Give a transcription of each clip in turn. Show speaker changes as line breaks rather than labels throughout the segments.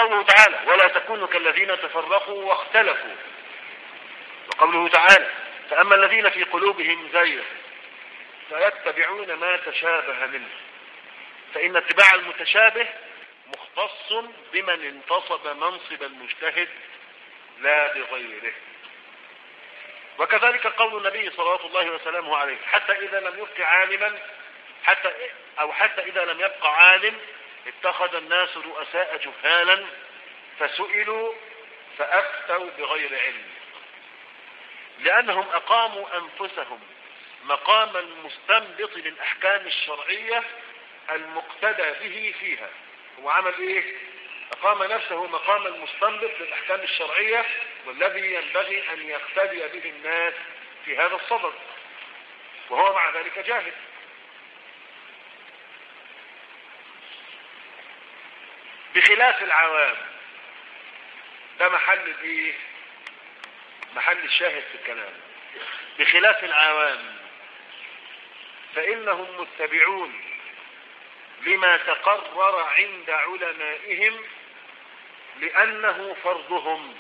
قوله تعالى ولا تكونوا كالذين تفرقوا واختلفوا وقوله تعالى فأما الذين في قلوبهم زيغ فيتبعون ما تشابه منه فإن اتباع المتشابه مختص بمن انتصب منصب المجتهد لا بغيره وكذلك قول النبي صلى الله وسلامه عليه حتى إذا لم يبق عالما حتى أو حتى إذا لم يبقى عالم اتخذ الناس رؤساء جهالا فسئلوا فأفتوا بغير علم لأنهم أقاموا أنفسهم مقام المستنبط للأحكام الشرعية المقتدى به فيها هو عمل إيه أقام نفسه مقام المستنبط للأحكام الشرعية والذي ينبغي أن يقتدي به الناس في هذا الصدد وهو مع ذلك جاهد بخلاف العوام ده محل الايه محل الشاهد في الكلام بخلاف العوام فإنهم متبعون لما تقرر عند علمائهم لأنه فرضهم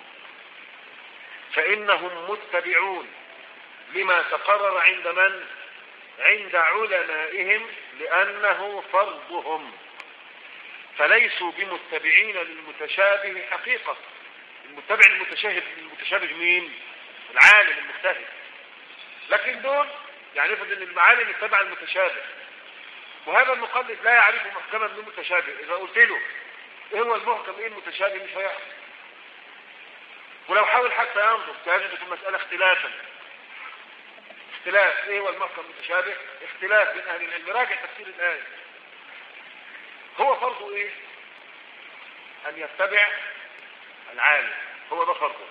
فإنهم متبعون لما تقرر عند من عند علمائهم لأنه فرضهم فليسوا بمتبعين للمتشابه حقيقة المتبع المتشابه المتشابه مين العالم المجتهد لكن دول يعني افرض ان المعالم اتبع المتشابه وهذا المقلد لا يعرف محكما من المتشابه اذا قلت له ايه هو المحكم ايه المتشابه مش هيعرف ولو حاول حتى ينظر تجد في المسألة اختلافا اختلاف ايه هو المحكم المتشابه اختلاف بين اهل العلم راجع تفسير الآية هو فرضه ايه ان يتبع العالم هو ده فرضه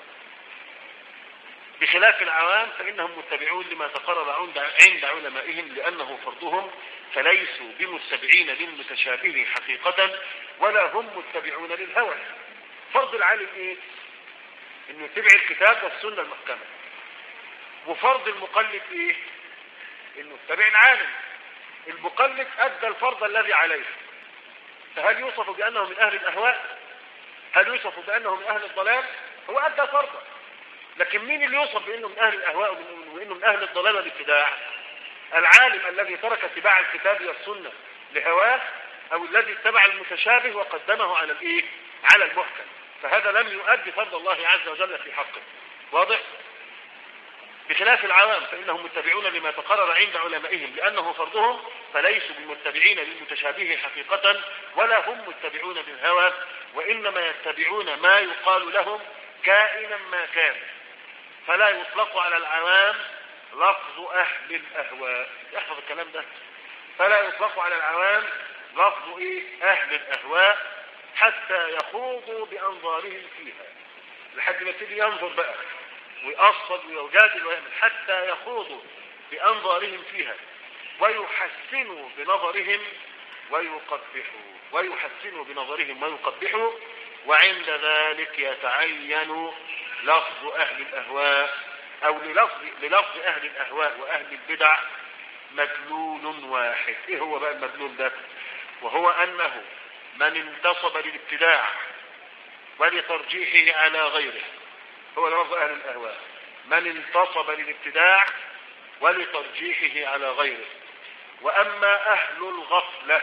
بخلاف العوام فإنهم متبعون لما تقرر عند علمائهم لأنه فرضهم فليسوا بمتبعين للمتشابه حقيقة ولا هم متبعون للهوى فرض العالم ايه انه يتبع الكتاب والسنة المحكمة وفرض المقلد ايه انه يتبع العالم المقلد ادى الفرض الذي عليه فهل يوصف بانه من اهل الاهواء هل يوصف بانه من اهل الضلال هو ادى فرضا لكن مين اللي يوصف بانه من اهل الاهواء وانه من اهل الضلال والابتداع العالم الذي ترك اتباع الكتاب والسنة لهواه او الذي اتبع المتشابه وقدمه على الايه على المحكم فهذا لم يؤدي فرض الله عز وجل في حقه واضح بخلاف العوام فإنهم متبعون لما تقرر عند علمائهم لأنه فرضهم فليسوا بمتبعين للمتشابه حقيقة ولا هم متبعون بالهوى وإنما يتبعون ما يقال لهم كائنا ما كان فلا يطلق على العوام لفظ أهل الأهواء يحفظ الكلام ده فلا يطلق على العوام لفظ إيه أهل الأهواء حتى يخوضوا بأنظارهم فيها لحد ما تيجي ينظر بقى ويقصد ويجادل ويعمل حتى يخوضوا بأنظارهم فيها ويحسنوا بنظرهم ويقبحوا ويحسنوا بنظرهم ويقبحوا وعند ذلك يتعين لفظ أهل الأهواء أو للفظ, للفظ أهل الأهواء وأهل البدع مدلول واحد إيه هو بقى المدلول ده وهو أنه من انتصب للابتداع ولترجيحه على غيره هو لفظ أهل الأهواء من انتصب للابتداع ولترجيحه على غيره وأما أهل الغفلة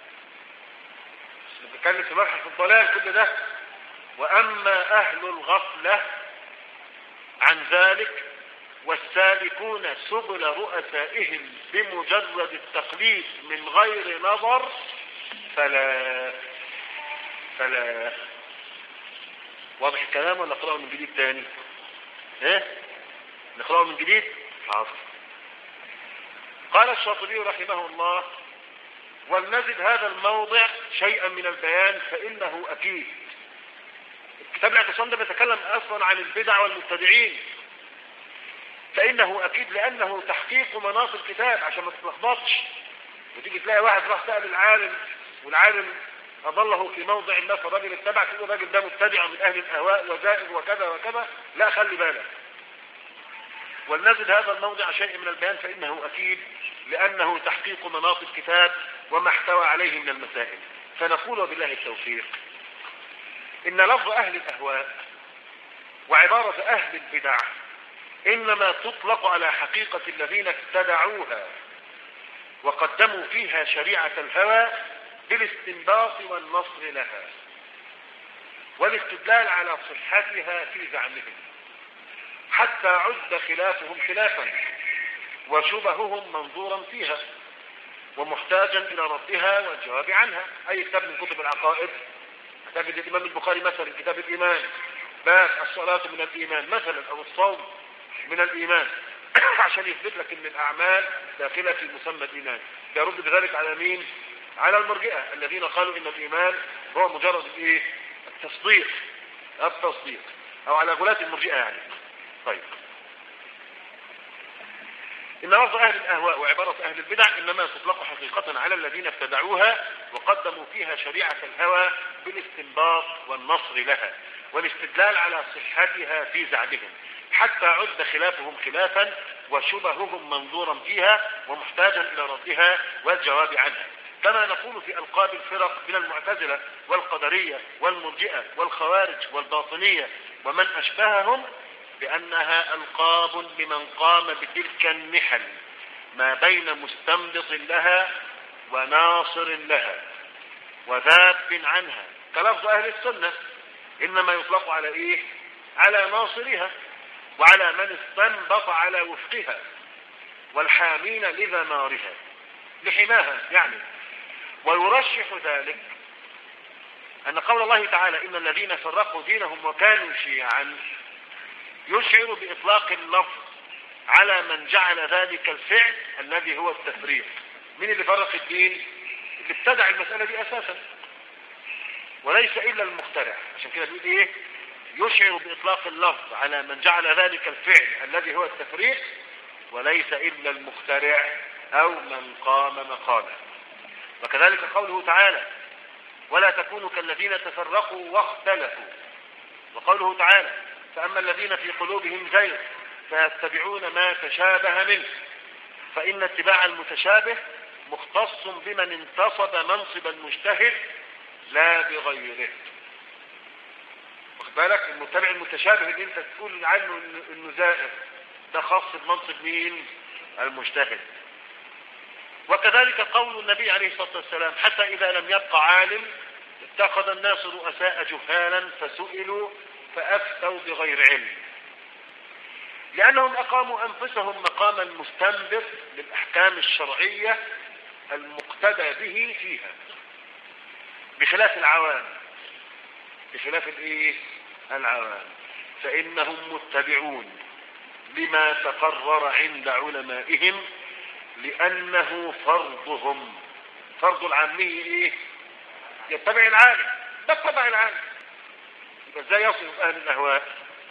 بنتكلم في مرحلة الضلال كل ده وأما أهل الغفلة عن ذلك والسالكون سبل رؤسائهم بمجرد التقليد من غير نظر فلا فلا واضح الكلام ولا نقرأه من جديد تاني ايه نقرأه من جديد حاضر قال الشاطبي رحمه الله ولنزد هذا الموضع شيئا من البيان فإنه أكيد كتاب الاعتصام ده بيتكلم أصلا عن البدع والمبتدعين فإنه أكيد لأنه تحقيق مناص الكتاب عشان ما تتلخبطش وتيجي تلاقي واحد راح سأل العالم والعالم أضله في موضع ما فالراجل اتبع تقول الراجل ده مبتدع من أهل الأهواء وزائد وكذا وكذا لا خلي بالك ولنزل هذا الموضع شيء من البيان فإنه أكيد لأنه تحقيق مناط الكتاب وما احتوى عليه من المسائل فنقول وبالله التوفيق إن لفظ أهل الأهواء وعبارة أهل البدع إنما تطلق على حقيقة الذين ابتدعوها وقدموا فيها شريعة الهوى بالاستنباط والنصر لها والاستدلال على صحتها في زعمهم حتى عد خلافهم خلافا وشبههم منظورا فيها ومحتاجا إلى ردها والجواب عنها أي كتاب من كتب العقائد تجد الإمام البخاري مثلا كتاب الإيمان باب الصلاة من الإيمان مثلا أو الصوم من الإيمان عشان يثبت لك ان الأعمال داخلة في مسمى الإيمان يرد بذلك على مين على المرجئة الذين قالوا إن الإيمان هو مجرد الإيه التصديق التصديق أو على غلاة المرجئة يعني طيب إن لفظ أهل الأهواء وعبارة أهل البدع إنما تطلق حقيقة على الذين ابتدعوها وقدموا فيها شريعة الهوى بالاستنباط والنصر لها والاستدلال على صحتها في زعمهم حتى عد خلافهم خلافا وشبههم منظورا فيها ومحتاجا إلى ردها والجواب عنها كما نقول في ألقاب الفرق من المعتزلة والقدرية والمرجئة والخوارج والباطنية ومن أشبههم بأنها ألقاب لمن قام بتلك النحل ما بين مستنبط لها وناصر لها وذاب عنها كلفظ أهل السنة إنما يطلق على إيه على ناصرها وعلى من استنبط على وفقها والحامين لذمارها لحماها يعني ويرشح ذلك أن قول الله تعالى إن الذين فرقوا دينهم وكانوا شيعا يشعر بإطلاق اللفظ على من جعل ذلك الفعل الذي هو التفريق من اللي فرق الدين اللي ابتدع المسألة دي أساسا وليس إلا المخترع عشان كده بيقول إيه يشعر بإطلاق اللفظ على من جعل ذلك الفعل الذي هو التفريق وليس إلا المخترع أو من قام مقامه وكذلك قوله تعالى ولا تكونوا كالذين تفرقوا واختلفوا وقوله تعالى فأما الذين في قلوبهم زيغ فيتبعون ما تشابه منه فإن اتباع المتشابه مختص بمن انتصب منصب المجتهد لا بغيره واخد بالك المتبع المتشابه اللي انت تقول عنه انه زائر ده خاص بمنصب مين المجتهد وكذلك قول النبي عليه الصلاة والسلام حتى إذا لم يبقى عالم اتخذ الناس رؤساء جهالا فسئلوا فأفتوا بغير علم لأنهم أقاموا أنفسهم مقام المستنبط للأحكام الشرعية المقتدى به فيها بخلاف العوام بخلاف الايه العوام فإنهم متبعون لما تقرر عند علمائهم لأنه فرضهم فرض العامية ايه يتبع العالم ده اتبع العالم ازاي يصف اهل الاهواء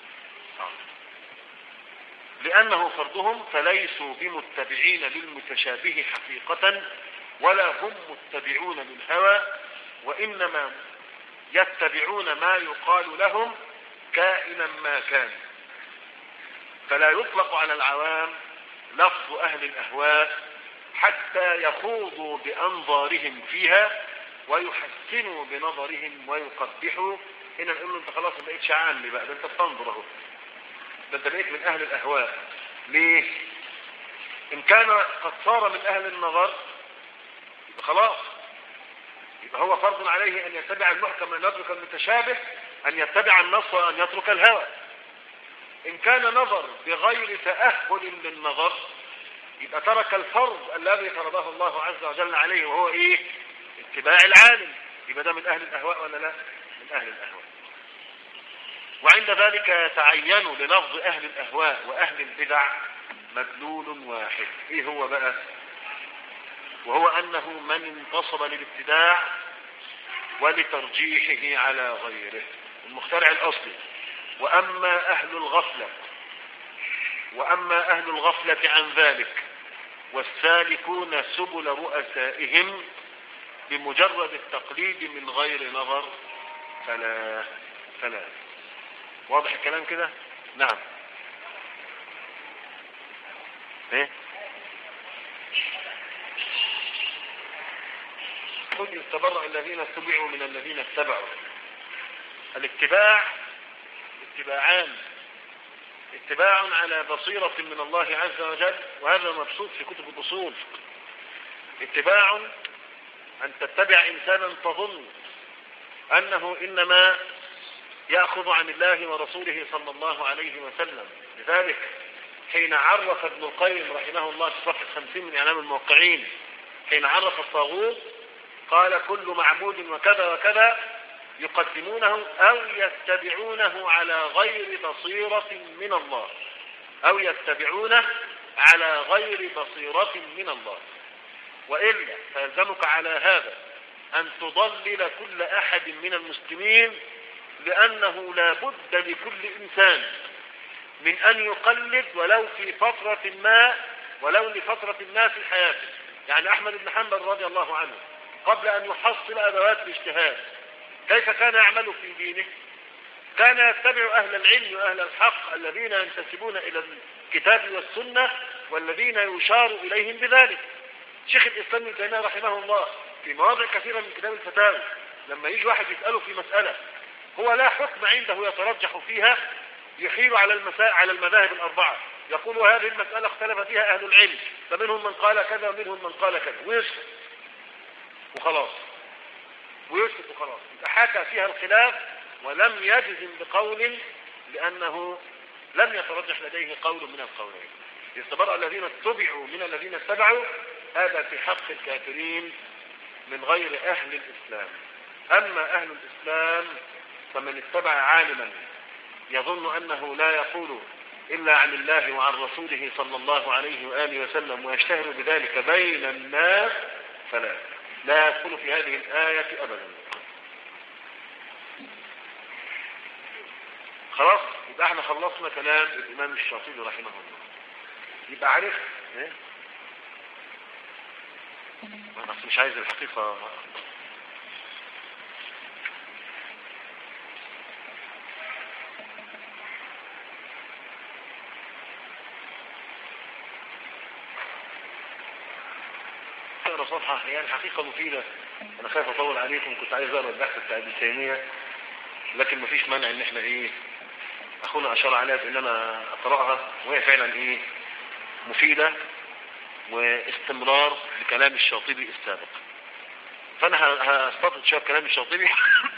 لانه فرضهم فليسوا بمتبعين للمتشابه حقيقة ولا هم متبعون للهوى وانما يتبعون ما يقال لهم كائنا ما كان فلا يطلق على العوام لفظ اهل الاهواء حتى يخوضوا بانظارهم فيها ويحسنوا بنظرهم ويقبحوا هنا نقول له انت خلاص ما بقيتش عامي بقى ده انت بتنظر اهو ده انت بقيت من اهل الاهواء ليه ان كان قد صار من اهل النظر يبقى خلاص يبقى هو فرض عليه ان يتبع المحكم ان يترك المتشابه ان يتبع النص وان يترك الهوى ان كان نظر بغير تأهل للنظر يبقى ترك الفرض الذي فرضه الله عز وجل عليه وهو ايه اتباع العالم يبقى ده من اهل الاهواء ولا لا من اهل الاهواء وعند ذلك يتعين للفظ اهل الاهواء واهل البدع مدلول واحد ايه هو بقى وهو انه من انتصب للابتداع ولترجيحه على غيره المخترع الاصلي واما اهل الغفلة واما اهل الغفلة عن ذلك والسالكون سبل رؤسائهم بمجرد التقليد من غير نظر فلا فلا واضح الكلام كده نعم ايه قل تبرأ الذين اتبعوا من الذين اتبعوا الاتباع اتباعان اتباع على بصيرة من الله عز وجل وهذا مبسوط في كتب الأصول اتباع أن تتبع إنسانا تظن أنه إنما يأخذ عن الله ورسوله صلى الله عليه وسلم لذلك حين عرف ابن القيم رحمه الله في صفحة 50 من إعلام الموقعين حين عرف الطاغوت قال كل معبود وكذا وكذا يقدمونه أو يتبعونه على غير بصيرة من الله أو يتبعونه على غير بصيرة من الله وإلا فيلزمك على هذا أن تضلل كل أحد من المسلمين لأنه لا بد لكل إنسان من أن يقلد ولو في فترة ما ولو لفترة ما في حياته يعني أحمد بن حنبل رضي الله عنه قبل أن يحصل أدوات الاجتهاد كيف كان يعمل في دينه كان يتبع أهل العلم وأهل الحق الذين ينتسبون إلى الكتاب والسنة والذين يشار إليهم بذلك شيخ الإسلام ابن تيمية رحمه الله في مواضع كثيرة من كتاب الفتاوى لما يجي واحد يسأله في مسألة هو لا حكم عنده يترجح فيها يحيل على المساء على المذاهب الأربعة يقول هذه المسألة اختلف فيها أهل العلم فمنهم من قال كذا ومنهم من قال كذا ويسكت وخلاص ويسكت وخلاص حكى فيها الخلاف ولم يجزم بقول لأنه لم يترجح لديه قول من القولين يستبرأ الذين اتبعوا من الذين اتبعوا هذا في حق الكافرين من غير أهل الإسلام أما أهل الإسلام فمن اتبع عالما يظن أنه لا يقول إلا عن الله وعن رسوله صلى الله عليه وآله وسلم ويشتهر بذلك بين الناس فلا لا يدخل في هذه الآية أبدا خلاص يبقى احنا خلصنا كلام الإمام الشاطبي رحمه الله يبقى عارف ايه انا مش عايز الحقيقة اقرا صفحة هي يعني الحقيقة مفيدة انا خايف اطول عليكم كنت عايز اقرا البحث بتاع ابن تيمية لكن مفيش مانع ان احنا ايه اخونا اشار عليها بان انا اقراها وهي فعلا ايه مفيدة واستمرار لكلام الشاطبي السابق فانا هستطرد شوية كلام الشاطبي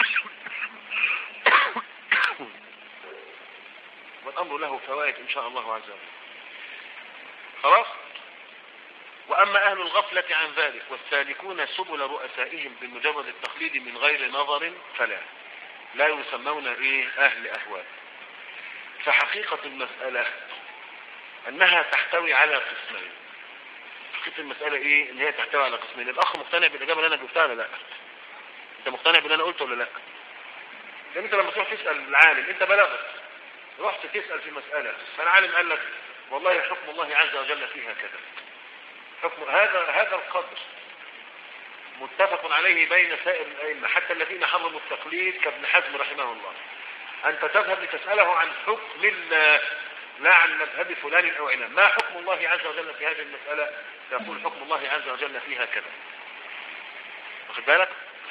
والامر له فوائد ان شاء الله عز وجل خلاص واما اهل الغفلة عن ذلك والسالكون سبل رؤسائهم بمجرد التقليد من غير نظر فلا لا يسمون ايه اهل اهواء فحقيقة المسألة انها تحتوي على قسمين حقيقة المسألة ايه ان هي تحتوي على قسمين الاخ مقتنع بالاجابة اللي انا جبتها ولا لا انت مقتنع باللي انا قلته ولا لا لان انت لما تروح تسأل العالم انت بلغت رحت تسأل في مسألة فالعالم قال لك والله حكم الله عز وجل فيها كذا حكم هذا هذا القدر متفق عليه بين سائر الأئمة حتى الذين حرموا التقليد كابن حزم رحمه الله أنت تذهب لتسأله عن حكم الله لا عن مذهب فلان أو علان ما حكم الله عز وجل في هذه المسألة يقول حكم الله عز وجل فيها كذا واخد بالك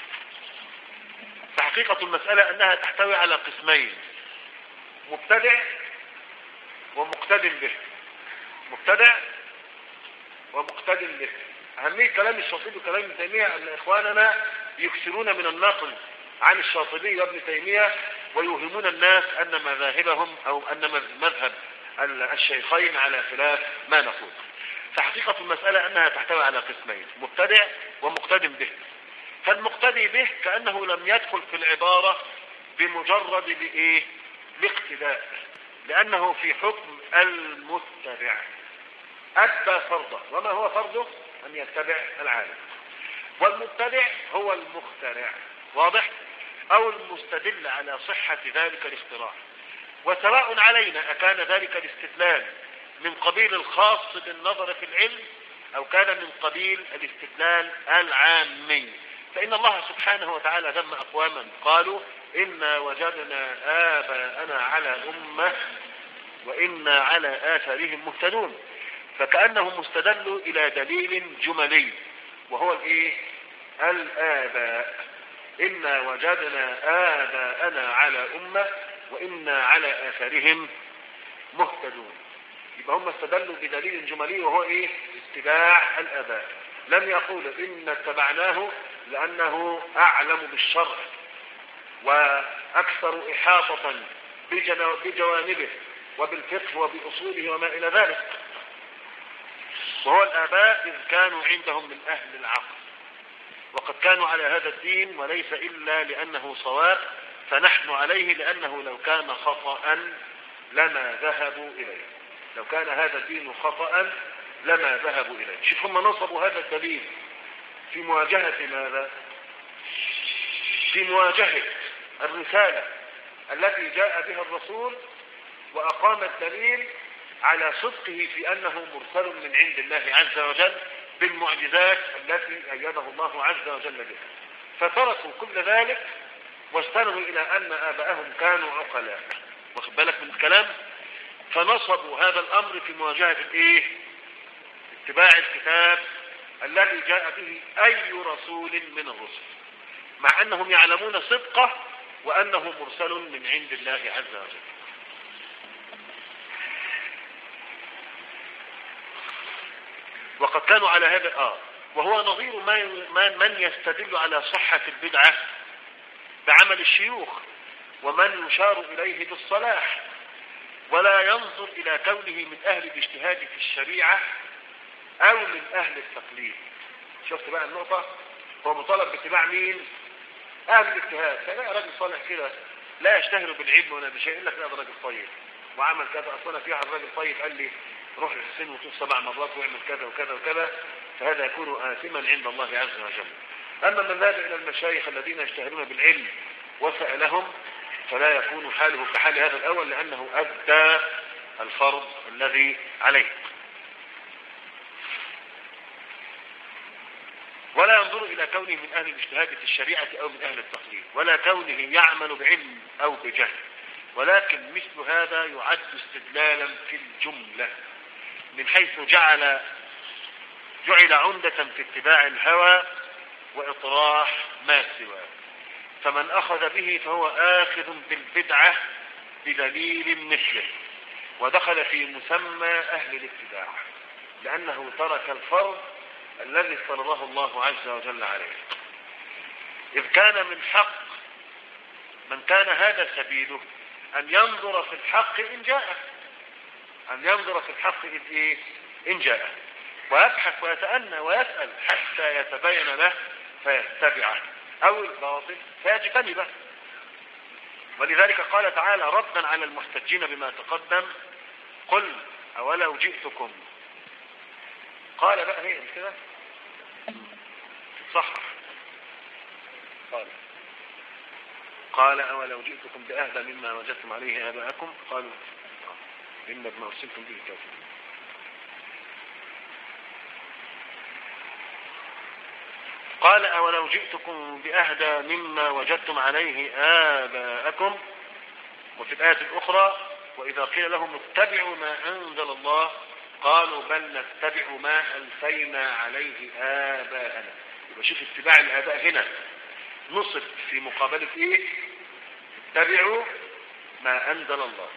فحقيقة المسألة أنها تحتوي على قسمين مبتدع ومقتدم به مبتدع ومقتدم به أهمية كلام الشاطبي وكلام ابن تيمية أن إخواننا يكثرون من النقل عن الشاطبي وابن تيمية ويوهمون الناس أن مذاهبهم أو أن مذهب الشيخين على خلاف ما نقول فحقيقة المسألة أنها تحتوي على قسمين مبتدع ومقتدم به فالمقتدي به كأنه لم يدخل في العبارة بمجرد لإيه لاقتداء لأنه في حكم المتبع أدى فرضه وما هو فرضه أن يتبع العالم والمتبع هو المخترع واضح أو المستدل على صحة ذلك الاختراع وسواء علينا أكان ذلك الاستدلال من قبيل الخاص بالنظر في العلم أو كان من قبيل الاستدلال العامي فإن الله سبحانه وتعالى ذم أقواما قالوا إنا وجدنا آباءنا على أمة وإنا على آثارهم مهتدون فكأنهم استدلوا إلى دليل جملي وهو الإيه؟ الآباء إنا وجدنا آباءنا على أمة وإنا على آثارهم مهتدون يبقى هم استدلوا بدليل جمالي وهو إيه اتباع الآباء لم يقولوا إن اتبعناه لأنه أعلم بالشرع وأكثر إحاطة بجوانبه وبالفقه وبأصوله وما إلى ذلك وهو الآباء إذ كانوا عندهم من أهل العقل وقد كانوا على هذا الدين وليس إلا لأنه صواب فنحن عليه لأنه لو كان خطأ لما ذهبوا إليه لو كان هذا الدين خطأ لما ذهبوا إليه شوف هم نصبوا هذا الدليل في مواجهة ماذا في مواجهة الرسالة التي جاء بها الرسول وأقام الدليل على صدقه في أنه مرسل من عند الله عز وجل بالمعجزات التي أيده الله عز وجل بها فتركوا كل ذلك واستندوا إلى أن آباءهم كانوا عقلاء واخد بالك من الكلام فنصبوا هذا الأمر في مواجهة الإيه اتباع الكتاب الذي جاء به أي رسول من الرسل مع أنهم يعلمون صدقه وأنه مرسل من عند الله عز وجل وقد كانوا على هذا آه وهو نظير ما من يستدل على صحة البدعة بعمل الشيوخ ومن يشار إليه بالصلاح ولا ينظر إلى كونه من أهل الاجتهاد في الشريعة أو من أهل التقليد شفت بقى النقطة هو مطالب باتباع مين أهل الاجتهاد فلا راجل صالح كده لا يشتهر بالعلم ولا بشيء إلا كده راجل طيب وعمل كذا أصلا في واحد راجل طيب قال لي روح الحسين وطوف سبع مرات واعمل كذا وكذا وكذا فهذا يكون آثما عند الله عز وجل أما من ذهب إلى المشايخ الذين يشتهرون بالعلم وسألهم فلا يكون حاله كحال هذا الأول لأنه أدى الفرض الذي عليه ولا ينظر إلى كونه من أهل الاجتهاد في الشريعة أو من أهل التقليد ولا كونه يعمل بعلم أو بجهل ولكن مثل هذا يعد استدلالا في الجملة من حيث جعل جعل عمدة في اتباع الهوى وإطراح ما سواه فمن أخذ به فهو آخذ بالبدعة بدليل مثله ودخل في مسمى أهل الاتباع لأنه ترك الفرض الذي افترضه الله عز وجل عليه إذ كان من حق من كان هذا سبيله أن ينظر في الحق إن جاء أن ينظر في الحق إذ إيه إن جاء ويبحث ويتأنى ويسأل حتى يتبين له فيتبعه أو الباطل فيجتنبه ولذلك قال تعالى ردا على المحتجين بما تقدم قل أولو جئتكم قال بقى هي مش كده صح قال قال أولو جئتكم بأهدى مما وجدتم عليه آباءكم قالوا إن بما أرسلتم به كافرين قال أولو جئتكم بأهدى مما وجدتم عليه آباءكم وفي الآية الأخرى وإذا قيل لهم اتبعوا ما أنزل الله قالوا بل نتبع ما ألفينا عليه آباءنا يبقى شوف اتباع الآباء هنا نصب في مقابلة إيه اتبعوا ما أنزل الله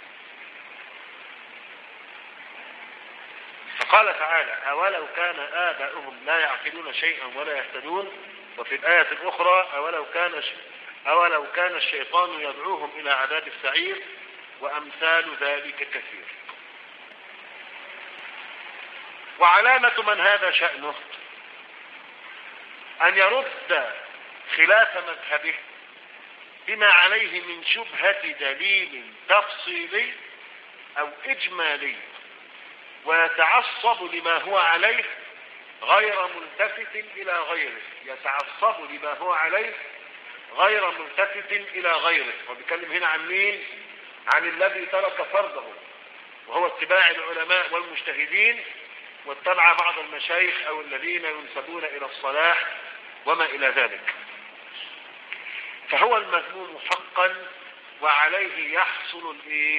فقال تعالى أولو كان آباؤهم لا يعقلون شيئا ولا يهتدون وفي الآية الأخرى أولو كان أولو كان الشيطان يدعوهم إلى عذاب السعير وأمثال ذلك كثير وعلامة من هذا شأنه أن يرد خلاف مذهبه بما عليه من شبهة دليل تفصيلي أو إجمالي ويتعصب لما هو عليه غير ملتفت إلى غيره يتعصب لما هو عليه غير ملتفت إلى غيره وبيكلم هنا عن مين عن الذي ترك فرضه وهو اتباع العلماء والمجتهدين واتبع بعض المشايخ أو الذين ينسبون إلى الصلاح وما إلى ذلك فهو المذموم حقا وعليه يحصل الايه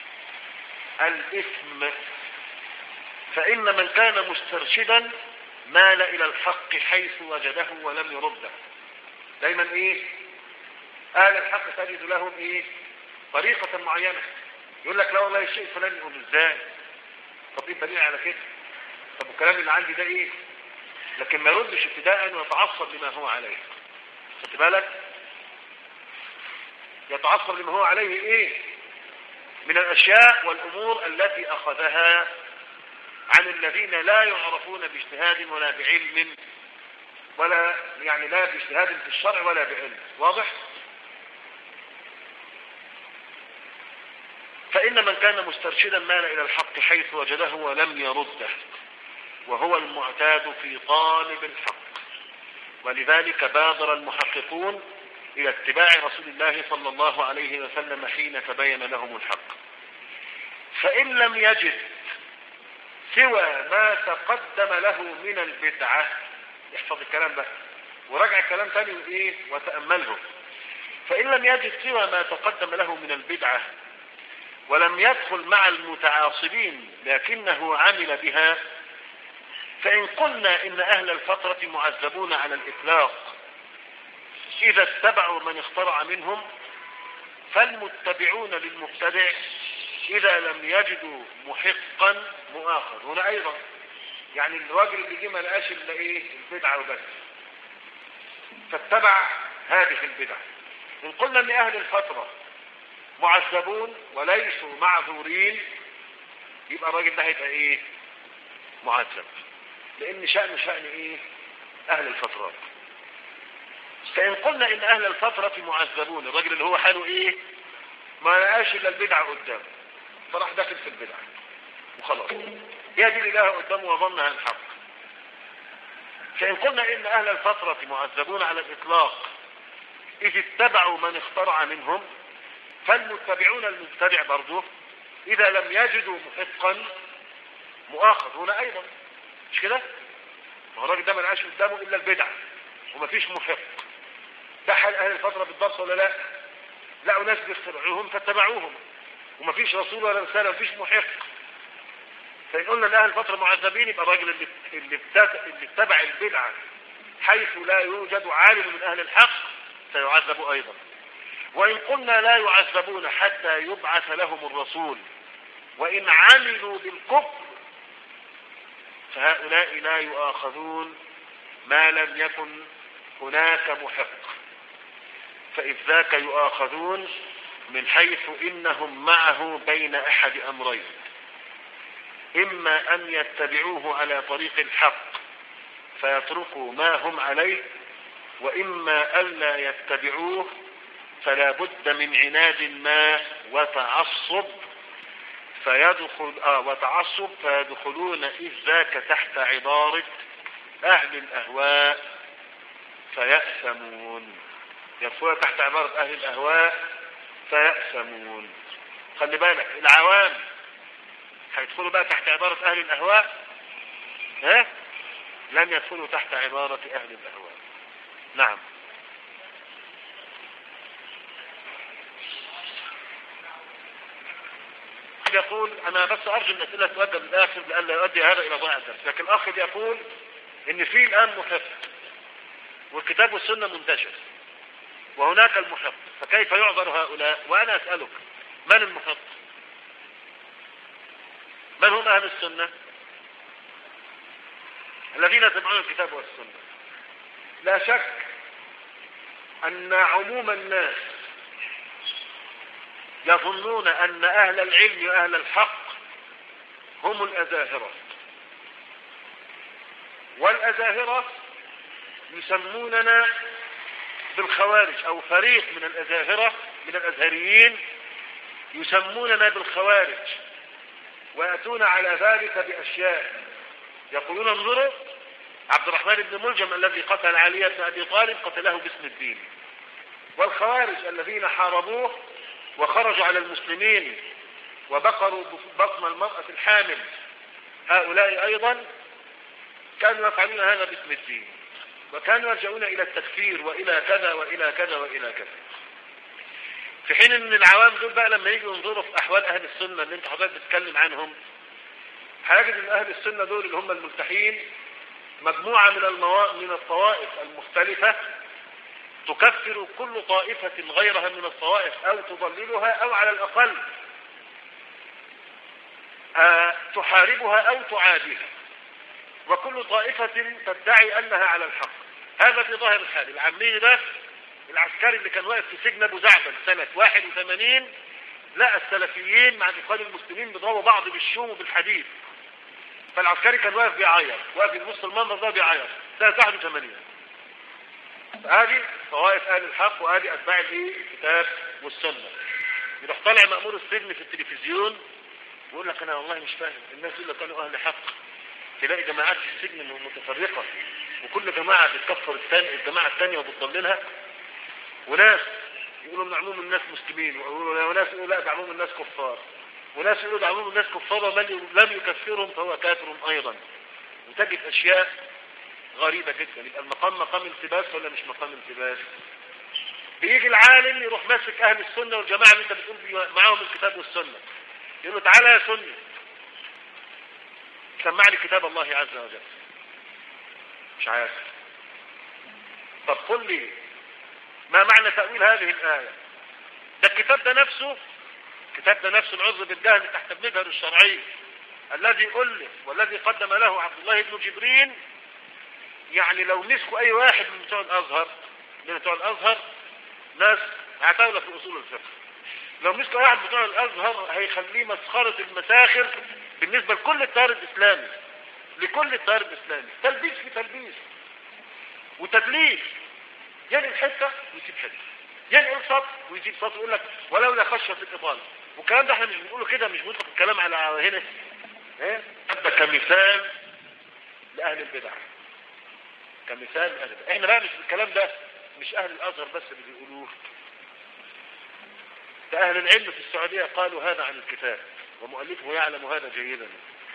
الاثم فإن من كان مسترشدا مال إلى الحق حيث وجده ولم يرده دايما ايه اهل الحق تجد لهم ايه طريقة معينة يقول لك لا والله الشيء الفلاني يقول ازاي طب ايه الدليل على كده طب الكلام اللي عندي ده ايه لكن ما يردش ابتداء ويتعصب لما هو عليه خدت بالك يتعصب لما هو عليه ايه من الاشياء والامور التي اخذها عن الذين لا يعرفون باجتهاد ولا بعلم ولا يعني لا باجتهاد في الشرع ولا بعلم واضح فإن من كان مسترشدا مال إلى الحق حيث وجده ولم يرده وهو المعتاد في طالب الحق ولذلك بادر المحققون إلى اتباع رسول الله صلى الله عليه وسلم حين تبين لهم الحق فإن لم يجد سوى ما تقدم له من البدعة احفظ الكلام ده وراجع الكلام تاني وايه وتأمله فإن لم يجد سوى ما تقدم له من البدعة ولم يدخل مع المتعاصبين لكنه عمل بها فإن قلنا إن أهل الفترة معذبون على الإطلاق إذا اتبعوا من اخترع منهم فالمتبعون للمبتدع إذا لم يجدوا محقا مؤاخذ هنا أيضا يعني الراجل اللي جه ما لقاش إلا إيه البدعة وبس فاتبع هذه البدعة إن قلنا إن أهل الفترة معذبون وليسوا معذورين يبقى الراجل ده هيبقى إيه معذب لأن شأن شأن إيه أهل الفترات فإن قلنا إن أهل الفترة معذبون الراجل اللي هو حاله إيه ما لقاش إلا البدعة قدامه فراح داخل في البدعة وخلاص هي دي الإله قدامه وظنها الحق فإن قلنا إن أهل الفترة معذبون على الإطلاق إذ اتبعوا من اخترع منهم فالمتبعون المبتدع برضه إذا لم يجدوا محقا مؤاخذ هنا أيضا مش كده؟ ما هو الراجل ده ما لقاش قدامه إلا البدعة ومفيش محق ده حال أهل الفترة بالضبط ولا لا؟ لقوا ناس بيخترعوهم فاتبعوهم ومفيش رسول ولا رسالة مفيش محق فإن قلنا ان اهل الفترة معذبين يبقى الراجل اللي اللي اللي اتبع البدعة حيث لا يوجد عالم من اهل الحق سيعذب ايضا وان قلنا لا يعذبون حتى يبعث لهم الرسول وان عملوا بالكفر فهؤلاء لا يؤاخذون ما لم يكن هناك محق فإذ ذاك يؤاخذون من حيث إنهم معه بين أحد أمرين إما أن يتبعوه على طريق الحق فيتركوا ما هم عليه وإما ألا يتبعوه فلا بد من عناد ما وتعصب فيدخل آه وتعصب فيدخلون إذ ذاك تحت عبارة أهل الأهواء فيأثمون يدخلون تحت عبارة أهل الأهواء فيأثمون خلي بالك العوام هيدخلوا بقى تحت عبارة أهل الأهواء ها لم يدخلوا تحت عبارة أهل الأهواء نعم يقول أنا بس أرجو أن الأسئلة تؤدى بالآخر لأن لا يؤدي هذا إلى ضياع الدرس لكن الأخ يقول إن في الآن محق والكتاب والسنة منتشر وهناك المحق فكيف يعذر هؤلاء وأنا أسألك من المحق من هم أهل السنة الذين يتبعون الكتاب والسنة لا شك أن عموم الناس يظنون أن أهل العلم وأهل الحق هم الأزاهرة والأزاهرة يسموننا بالخوارج أو فريق من الأزاهرة من الأزهريين يسموننا بالخوارج ويأتون على ذلك بأشياء يقولون انظروا عبد الرحمن بن ملجم الذي قتل علي بن أبي طالب قتله باسم الدين والخوارج الذين حاربوه وخرجوا على المسلمين وبقروا بطن المرأة الحامل هؤلاء أيضا كانوا يفعلون هذا باسم الدين وكانوا يرجعون إلى التكفير وإلى كذا وإلى كذا وإلى كذا في حين ان العوام دول بقى لما يجوا ينظروا في احوال اهل السنة اللي انت حضرتك بتتكلم عنهم هيجد ان اهل السنة دول اللي هم الملتحين مجموعة من الموا... من الطوائف المختلفة تكفر كل طائفة غيرها من الطوائف أو تضللها أو على الأقل آه، تحاربها أو تعاديها وكل طائفة تدعي أنها على الحق هذا في ظاهر الحال العمي ده العسكري اللي كان واقف في سجن ابو زعبل سنة 81 لا السلفيين مع الاخوان المسلمين بيضربوا بعض بالشوم وبالحديد فالعسكري كان واقف بيعيط واقف في نص المنظر ده بيعيط سنة 81 ادي طوائف اهل الحق وادي اتباع الايه الكتاب والسنه يروح طالع مأمور السجن في التلفزيون ويقول لك انا والله مش فاهم الناس دول كانوا اهل حق تلاقي جماعات في السجن متفرقه وكل جماعه بتكفر الثاني الجماعه الثانيه وبتضللها وناس يقولوا من عموم الناس مسلمين وناس يقولوا لا ده عموم الناس كفار وناس يقولوا ده عموم الناس كفار ومن لم يكفرهم فهو كافر ايضا وتجد اشياء غريبة جدا يبقى المقام مقام التباس ولا مش مقام التباس بيجي العالم يروح ماسك اهل السنة والجماعة اللي انت بتقول معاهم الكتاب والسنة يقول له تعالى يا سني سمع لي كتاب الله عز وجل مش عارف طب قل لي ما معنى تأويل هذه الآية ده الكتاب ده نفسه الكتاب ده نفسه العذر بالجهل تحت المجهر الشرعي الذي ألف والذي قدم له عبد الله بن جبرين يعني لو مسكوا اي واحد من بتوع الازهر من بتوع الازهر ناس اعتولى في اصول الفقه لو مسكوا واحد بتوع الازهر هيخليه مسخرة المساخر بالنسبة لكل التيار الاسلامي لكل التيار الاسلامي تلبيس في تلبيس وتدليس ينقل حتة ويسيب حتة ينقل سطر ويجيب سطر يقول لك ولولا خشية في الاطالة والكلام ده احنا مش بنقوله كده مش بنطلق الكلام على هنا ايه ده كمثال لاهل البدع كمثال أهل احنا بقى مش الكلام ده مش اهل الازهر بس اللي بيقولوه ده اهل العلم في السعودية قالوا هذا عن الكتاب ومؤلفه يعلم هذا جيدا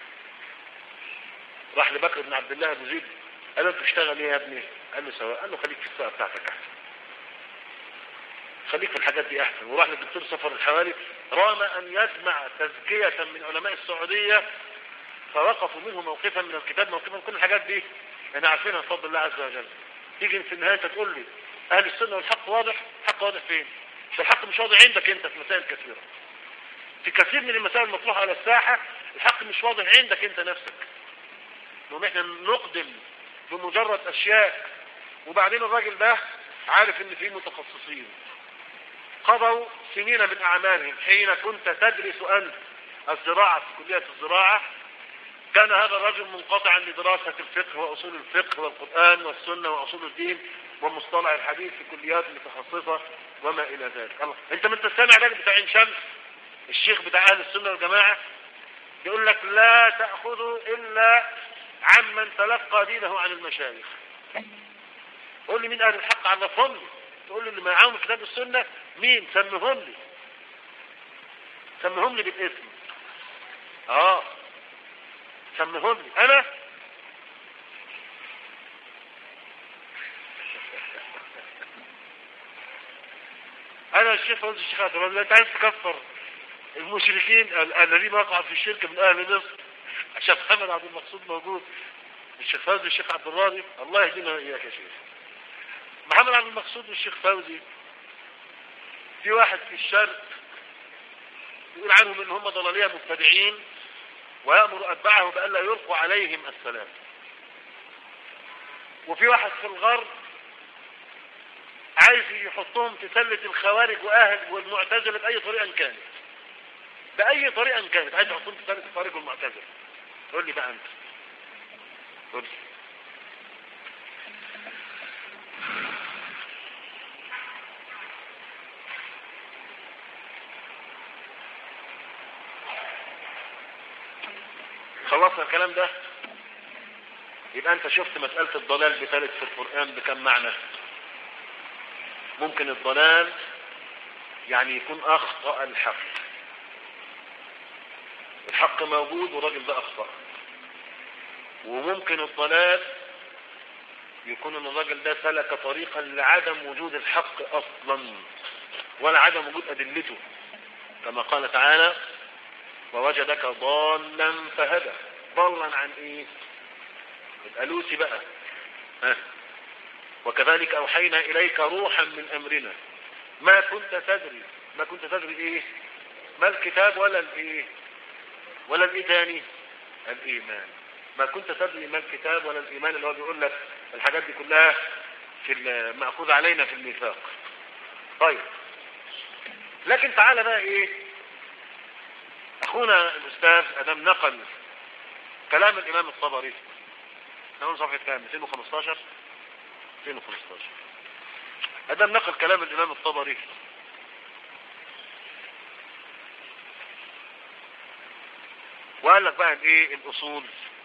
راح لبكر بن عبد الله ابو زيد قال له انت بتشتغل ايه يا ابني قال له سواء قال له خليك في الساعه بتاعتك احسن خليك في الحاجات دي احسن وراح للدكتور سفر الحوالي رام ان يجمع تزكية من علماء السعودية فوقفوا منه موقفا من الكتاب موقفا من كل الحاجات دي احنا عارفينها بفضل الله عز وجل تيجي في النهاية تقول لي اهل السنة والحق واضح الحق واضح فين الحق مش واضح عندك انت في مسائل كثيرة في كثير من المسائل المطروحة على الساحة الحق مش واضح عندك انت نفسك نقوم احنا نقدم بمجرد اشياء وبعدين الراجل ده عارف ان في متخصصين قضوا سنين من اعمالهم حين كنت تدرس انت الزراعة في كلية الزراعة كان هذا الرجل منقطعا لدراسة الفقه وأصول الفقه والقرآن والسنة وأصول الدين ومصطلح الحديث في كليات متخصصة وما إلى ذلك الله أنت من تستمع لك بتاع عين شمس الشيخ بتاع أهل السنة والجماعة يقول لك لا تأخذوا إلا عمن تلقى دينه عن المشايخ قول لي مين أهل الحق عرفهم لي تقول لي اللي معاهم كتاب السنة مين سمهم لي سمهم لي بالاسم اه سمهم لي انا انا الشيخ فوز الشيخ عبد الرحمن انت عايز تكفر المشركين الذين وقعوا في الشرك من اهل مصر عشان محمد عبد المقصود موجود الشيخ فوزي الشيخ عبد الراضي الله يهدينا اياك يا شيخ محمد عبد المقصود والشيخ فوزي في واحد في الشرق يقول عنهم ان هم ضلاليه مبتدعين ويأمر أتباعه بألا يلقوا عليهم السلام وفي واحد في الغرب عايز يحطهم في سلة الخوارج وأهل والمعتزلة بأي طريقة كانت بأي طريقة كانت عايز يحطهم في سلة الخوارج والمعتزلة قول لي بقى أنت قول لي خلصنا الكلام ده يبقى انت شفت مسألة الضلال بثالث في القرآن بكم معنى ممكن الضلال يعني يكون اخطأ الحق الحق موجود والراجل ده اخطأ وممكن الضلال يكون ان الراجل ده سلك طريقا لعدم وجود الحق اصلا ولا عدم وجود ادلته كما قال تعالى ووجدك ضالا فهدى ضالا عن ايه يبقى لوسي بقى ها وكذلك أوحينا إليك روحا من أمرنا ما كنت تدري ما كنت تدري إيه ما الكتاب ولا الإيه ولا الإيه تاني الإيمان ما كنت تدري ما الكتاب ولا الإيمان اللي هو بيقول لك الحاجات دي كلها في مأخوذ علينا في الميثاق طيب لكن تعالى بقى ايه اخونا الاستاذ ادم نقل كلام الامام الطبري نقول صفحة كام 215 215 ادم نقل كلام الامام الطبري وقال لك بقى ايه الاصول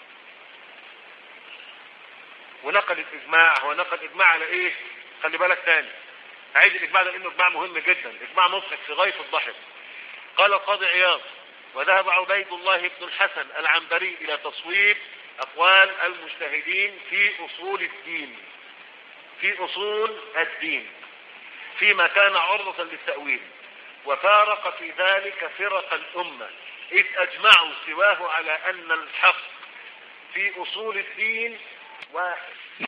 ونقل الاجماع هو نقل اجماع على ايه خلي بالك تاني عايز الاجماع ده انه اجماع مهم جدا اجماع مضحك في غايه الضحك قال القاضي عياض وذهب عبيد الله بن الحسن العنبري الى تصويب اقوال المجتهدين في اصول الدين في اصول الدين فيما كان عرضة للتأويل وفارق في ذلك فرق الأمة إذ أجمعوا سواه على أن الحق في أصول الدين واحد